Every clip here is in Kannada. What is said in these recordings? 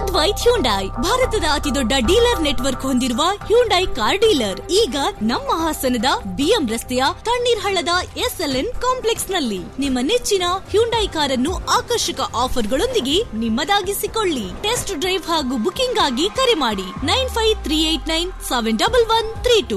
ಅದ್ವೈತ್ ಹ್ಯುಂಡೈ ಭಾರತದ ಅತಿದೊಡ್ಡ ಡೀಲರ್ ನೆಟ್ವರ್ಕ್ ಹೊಂದಿರುವ ಹ್ಯುಂಡೈ ಕಾರ್ ಡೀಲರ್ ಈಗ ನಮ್ಮ ಹಾಸನದ ಬಿಎಂ ರಸ್ತೆಯ ತಣ್ಣೀರ್ ಹಳ್ಳದ ಎಸ್ಎಲ್ಎನ್ ಕಾಂಪ್ಲೆಕ್ಸ್ ನಲ್ಲಿ ನಿಮ್ಮ ನೆಚ್ಚಿನ ಹ್ಯುಂಡೈ ಕಾರನ್ನು ಆಕರ್ಷಕ ಆಫರ್ಗಳೊಂದಿಗೆ ನಿಮ್ಮದಾಗಿಸಿಕೊಳ್ಳಿ ಟೆಸ್ಟ್ ಡ್ರೈವ್ ಹಾಗೂ ಬುಕಿಂಗ್ ಆಗಿ ಕರೆ ಮಾಡಿ nine five three eight nine seven double one three two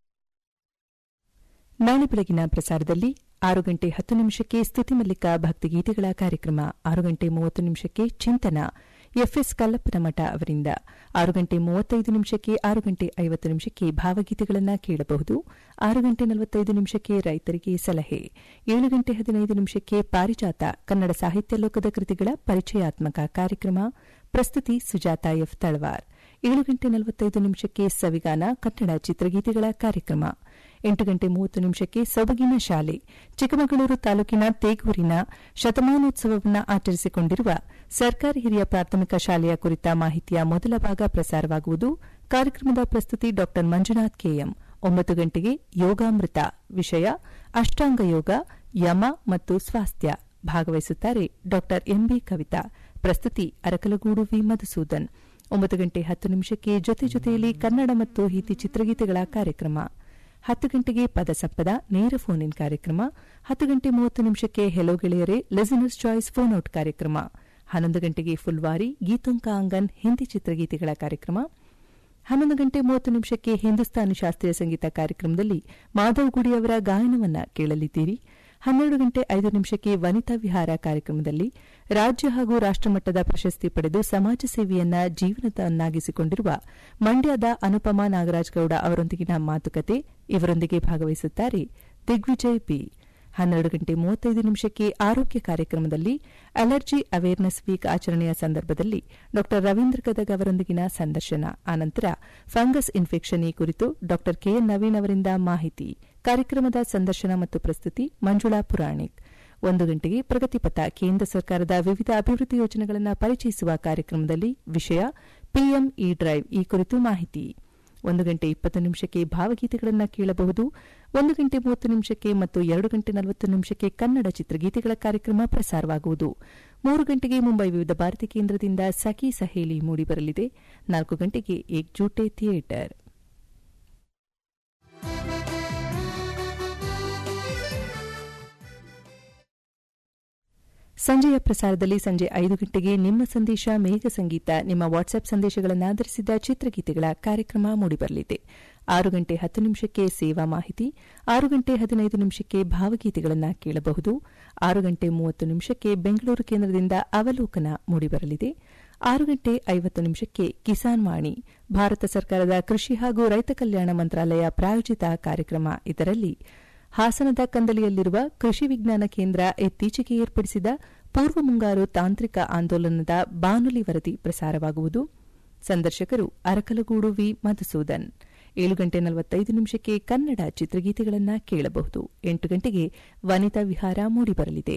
ನಾಳೆ ಬೆಳಗಿನ ಪ್ರಸಾರದಲ್ಲಿ ಆರು ಗಂಟೆ ಹತ್ತು ನಿಮಿಷಕ್ಕೆ ಸ್ತುತಿ ಮಲ್ಲಿಕ ಭಕ್ತಿಗೀತೆಗಳ ಕಾರ್ಯಕ್ರಮ ಆರು ಗಂಟೆ ಮೂವತ್ತು ನಿಮಿಷಕ್ಕೆ ಚಿಂತನ ಎಫ್ಎಸ್ ಕಲ್ಲಪ್ಪನ ಮಠ ಅವರಿಂದ ಆರು ಗಂಟೆ ಮೂವತ್ತೈದು ನಿಮಿಷಕ್ಕೆ ಆರು ಗಂಟೆ ಐವತ್ತು ನಿಮಿಷಕ್ಕೆ ಭಾವಗೀತೆಗಳನ್ನು ಕೇಳಬಹುದು ಆರು ಗಂಟೆ ನಲವತ್ತೈದು ನಿಮಿಷಕ್ಕೆ ರೈತರಿಗೆ ಸಲಹೆ ಏಳು ಗಂಟೆ ಹದಿನೈದು ನಿಮಿಷಕ್ಕೆ ಪಾರಿಜಾತ ಕನ್ನಡ ಸಾಹಿತ್ಯ ಲೋಕದ ಕೃತಿಗಳ ಪರಿಚಯಾತ್ಮಕ ಕಾರ್ಯಕ್ರಮ ಪ್ರಸ್ತುತಿ ಸುಜಾತ ಎಫ್ ತಳವಾರ್ ಏಳು ಗಂಟೆ ನಲವತ್ತೈದು ನಿಮಿಷಕ್ಕೆ ಸವಿಗಾನ ಕನ್ನಡ ಚಿತ್ರಗೀತೆಗಳ ಕಾರ್ಯಕ್ರಮ ಎಂಟು ಗಂಟೆ ಮೂವತ್ತು ನಿಮಿಷಕ್ಕೆ ಸೊಬಗಿನ ಶಾಲೆ ಚಿಕ್ಕಮಗಳೂರು ತಾಲೂಕಿನ ತೇಗೂರಿನ ಶತಮಾನೋತ್ಸವವನ್ನು ಆಚರಿಸಿಕೊಂಡಿರುವ ಸರ್ಕಾರಿ ಹಿರಿಯ ಪ್ರಾಥಮಿಕ ಶಾಲೆಯ ಕುರಿತ ಮಾಹಿತಿಯ ಮೊದಲ ಭಾಗ ಪ್ರಸಾರವಾಗುವುದು ಕಾರ್ಯಕ್ರಮದ ಪ್ರಸ್ತುತಿ ಡಾ ಮಂಜುನಾಥ್ ಕೆಎಂ ಒಂಬತ್ತು ಗಂಟೆಗೆ ಯೋಗಾಮೃತ ವಿಷಯ ಅಷ್ಟಾಂಗ ಯೋಗ ಯಮ ಮತ್ತು ಸ್ವಾಸ್ಥ್ಯ ಭಾಗವಹಿಸುತ್ತಾರೆ ಡಾ ಎಂಬಿ ಕವಿತಾ ಪ್ರಸ್ತುತಿ ಅರಕಲಗೂಡು ವಿ ಮಧುಸೂದನ್ ಒಂಬತ್ತು ಗಂಟೆ ಹತ್ತು ನಿಮಿಷಕ್ಕೆ ಜೊತೆ ಜೊತೆಯಲ್ಲಿ ಕನ್ನಡ ಮತ್ತು ಹಿಂದಿ ಚಿತ್ರಗೀತೆಗಳ ಕಾರ್ಯಕ್ರಮ ಹತ್ತು ಗಂಟೆಗೆ ಪದಸಪ್ಪದ ನೇರ ಫೋನ್ ಇನ್ ಕಾರ್ಯಕ್ರಮ ಹತ್ತು ಗಂಟೆ ಮೂವತ್ತು ನಿಮಿಷಕ್ಕೆ ಹೆಲೋ ಗೆಳೆಯರೆ ಲಿಸನರ್ಸ್ ಚಾಯ್ಸ್ ಫೋನ್ ಔಟ್ ಕಾರ್ಯಕ್ರಮ ಹನ್ನೊಂದು ಗಂಟೆಗೆ ಫುಲ್ವಾರಿ ಗೀತುಂಕ ಅಂಗನ್ ಹಿಂದಿ ಚಿತ್ರಗೀತೆಗಳ ಕಾರ್ಯಕ್ರಮ ಹನ್ನೊಂದು ಗಂಟೆ ಮೂವತ್ತು ನಿಮಿಷಕ್ಕೆ ಹಿಂದೂಸ್ತಾನಿ ಶಾಸ್ತ್ರೀಯ ಸಂಗೀತ ಕಾರ್ಯಕ್ರಮದಲ್ಲಿ ಮಾಧವ್ ಗುಡಿ ಅವರ ಗಾಯನವನ್ನ ಕೇಳಲಿದ್ದೀರಿ ಹನ್ನೆರಡು ಗಂಟೆ ಐದು ನಿಮಿಷಕ್ಕೆ ವನಿತಾ ವಿಹಾರ ಕಾರ್ಯಕ್ರಮದಲ್ಲಿ ರಾಜ್ಯ ಹಾಗೂ ರಾಷ್ಟಮಟ್ಟದ ಪ್ರಶಸ್ತಿ ಪಡೆದು ಸಮಾಜ ಸೇವೆಯನ್ನ ಜೀವನದನ್ನಾಗಿಸಿಕೊಂಡಿರುವ ಮಂಡ್ಯದ ಅನುಪಮಾ ನಾಗರಾಜ್ ಗೌಡ ಅವರೊಂದಿಗಿನ ಮಾತುಕತೆ ಇವರೊಂದಿಗೆ ಭಾಗವಹಿಸುತ್ತಾರೆ ದಿಗ್ವಿಜಯ್ ಪಿ ಹನ್ನೆರಡು ಗಂಟೆ ಮೂವತ್ತೈದು ನಿಮಿಷಕ್ಕೆ ಆರೋಗ್ಯ ಕಾರ್ಯಕ್ರಮದಲ್ಲಿ ಅಲರ್ಜಿ ಅವೇರ್ನೆಸ್ ವೀಕ್ ಆಚರಣೆಯ ಸಂದರ್ಭದಲ್ಲಿ ಡಾ ರವೀಂದ್ರ ಗದಗ್ ಅವರೊಂದಿಗಿನ ಸಂದರ್ಶನ ಆನಂತರ ಫಂಗಸ್ ಇನ್ಫೆಕ್ಷನ್ ಈ ಕುರಿತು ಡಾ ಕೆಎನ್ ನವೀನ್ ಅವರಿಂದ ಮಾಹಿತಿ ಕಾರ್ಯಕ್ರಮದ ಸಂದರ್ಶನ ಮತ್ತು ಪ್ರಸ್ತುತಿ ಮಂಜುಳಾ ಪುರಾಣಿಕ್ ಒಂದು ಗಂಟೆಗೆ ಪ್ರಗತಿಪಥ ಕೇಂದ್ರ ಸರ್ಕಾರದ ವಿವಿಧ ಅಭಿವೃದ್ಧಿ ಯೋಜನೆಗಳನ್ನು ಪರಿಚಯಿಸುವ ಕಾರ್ಯಕ್ರಮದಲ್ಲಿ ವಿಷಯ ಪಿಎಂ ಇ ಡ್ರೈವ್ ಈ ಕುರಿತು ಮಾಹಿತಿ ಒಂದು ಗಂಟೆ ಇಪ್ಪತ್ತು ನಿಮಿಷಕ್ಕೆ ಭಾವಗೀತೆಗಳನ್ನು ಕೇಳಬಹುದು ಒಂದು ಗಂಟೆ ಮೂವತ್ತು ನಿಮಿಷಕ್ಕೆ ಮತ್ತು ಎರಡು ಗಂಟೆ ನಲವತ್ತು ನಿಮಿಷಕ್ಕೆ ಕನ್ನಡ ಚಿತ್ರಗೀತೆಗಳ ಕಾರ್ಯಕ್ರಮ ಪ್ರಸಾರವಾಗುವುದು ಮೂರು ಗಂಟೆಗೆ ಮುಂಬೈ ವಿವಿಧ ಭಾರತಿ ಕೇಂದ್ರದಿಂದ ಸಖಿ ಸಹೇಲಿ ಮೂಡಿಬರಲಿದೆ ನಾಲ್ಕು ಗಂಟೆಗೆ ಏಕ್ಜೂಟೆ ಥಿಯೇಟರ್ ಸಂಜೆಯ ಪ್ರಸಾರದಲ್ಲಿ ಸಂಜೆ ಐದು ಗಂಟೆಗೆ ನಿಮ್ಮ ಸಂದೇಶ ಮೇಘ ಸಂಗೀತ ನಿಮ್ಮ ವಾಟ್ಸ್ಆಪ್ ಸಂದೇಶಗಳನ್ನು ಆಧರಿಸಿದ ಚಿತ್ರಗೀತೆಗಳ ಕಾರ್ಯಕ್ರಮ ಮೂಡಿಬರಲಿದೆ ಆರು ಗಂಟೆ ಹತ್ತು ನಿಮಿಷಕ್ಕೆ ಸೇವಾ ಮಾಹಿತಿ ಆರು ಗಂಟೆ ಹದಿನೈದು ನಿಮಿಷಕ್ಕೆ ಭಾವಗೀತೆಗಳನ್ನು ಕೇಳಬಹುದು ಆರು ಗಂಟೆ ಮೂವತ್ತು ನಿಮಿಷಕ್ಕೆ ಬೆಂಗಳೂರು ಕೇಂದ್ರದಿಂದ ಅವಲೋಕನ ಮೂಡಿಬರಲಿದೆ ಆರು ಗಂಟೆ ಐವತ್ತು ನಿಮಿಷಕ್ಕೆ ಕಿಸಾನ್ ವಾಣಿ ಭಾರತ ಸರ್ಕಾರದ ಕೃಷಿ ಹಾಗೂ ರೈತ ಕಲ್ಯಾಣ ಮಂತ್ರಾಲಯ ಪ್ರಾಯೋಜಿತ ಕಾರ್ಯಕ್ರಮ ಇದರಲ್ಲಿ ಹಾಸನದ ಕಂದಲಿಯಲ್ಲಿರುವ ಕೃಷಿ ವಿಜ್ಞಾನ ಕೇಂದ್ರ ಇತ್ತೀಚೆಗೆ ಏರ್ಪಡಿಸಿದ ಪೂರ್ವ ಮುಂಗಾರು ತಾಂತ್ರಿಕ ಆಂದೋಲನದ ಬಾನುಲಿ ವರದಿ ಪ್ರಸಾರವಾಗುವುದು ಸಂದರ್ಶಕರು ಅರಕಲಗೂಡು ವಿ ಮಧುಸೂದನ್ ಏಳು ಗಂಟೆ ನಲವತ್ತೈದು ನಿಮಿಷಕ್ಕೆ ಕನ್ನಡ ಚಿತ್ರಗೀತೆಗಳನ್ನು ಕೇಳಬಹುದು ಎಂಟು ಗಂಟೆಗೆ ವನಿತಾ ವಿಹಾರ ಮೂಡಿಬರಲಿದೆ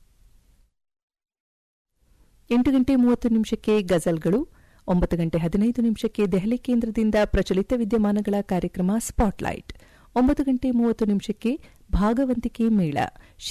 ಎಂಟು ಗಂಟೆ ಮೂವತ್ತು ನಿಮಿಷಕ್ಕೆ ಗಜಲ್ಗಳು ಒಂಬತ್ತು ಗಂಟೆ ಹದಿನೈದು ನಿಮಿಷಕ್ಕೆ ದೆಹಲಿ ಕೇಂದ್ರದಿಂದ ಪ್ರಚಲಿತ ವಿದ್ಯಮಾನಗಳ ಕಾರ್ಯಕ್ರಮ ಸ್ಪಾಟ್ಲೈಟ್ ಒಂಬತ್ತು ಗಂಟೆ ಮೂವತ್ತು ನಿಮಿಷಕ್ಕೆ ಭಾಗವಂತಿಕೆ ಮೇಳ